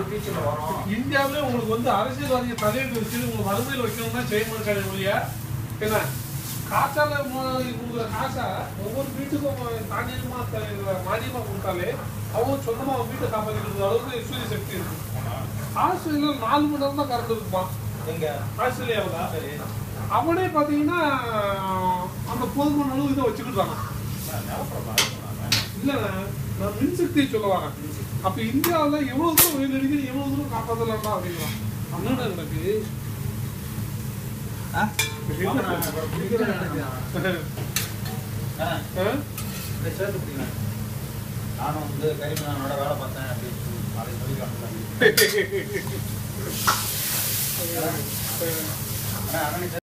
ஃபியூச்சர்ல வரும் இந்தியாவிலே உங்களுக்கு வந்து அரசியல்வாதிகள் தலையிட்டு வச்சு உங்களுக்கு வறுமையில் வைக்கணும்னா செய்ய மாட்டாங்க ஒழிய என்ன காசால மு- கொடுக்குற காசை ஒவ்வொரு வீட்டுக்கும் தானியமா த- மானியமா கொடுத்தாலே அவங்க சொந்தமா அவங்க வீட்டை காப்பாற்றிக்கிறது அளவுக்கு சூரிய சக்தி இருக்கு ஆஸ்திரேலியாவில் நாலு மணி நேரம் தான் கரண்ட் இருக்குமா எங்க ஆஸ்திரேலியாவில் சரி அவனே பார்த்தீங்கன்னா அந்த போதுமான அளவு இதை வச்சுக்கிட்டாங்க நான் நிலப்பரப்பு ஆளுநர் நான். இல்லைண்ணே நான் மின்சக்தியை சொல்ல வரேன் அப்போ இந்தியாவில் எவ்வளோ தூரம் வெயில் அடிக்குது எவ்வளோ தூரம் காப்பாற்றலாம்டா அப்படிங்களா அண்ணன் எனக்கு ஆ? ஆமா, நான் அப்புறம் பிடிக்கிறேன் நினைக்கிறேன். ஆ, ஆ? இதை சேர்த்து பிடிக்கிறேன். நானும் வந்து கரிமனானோட வேலை பார்த்தேன் அப்படின்னு சொல்லி நாளைக்கு சொல்லிக்கலாம் ஆ. ஆனா அண்ணனை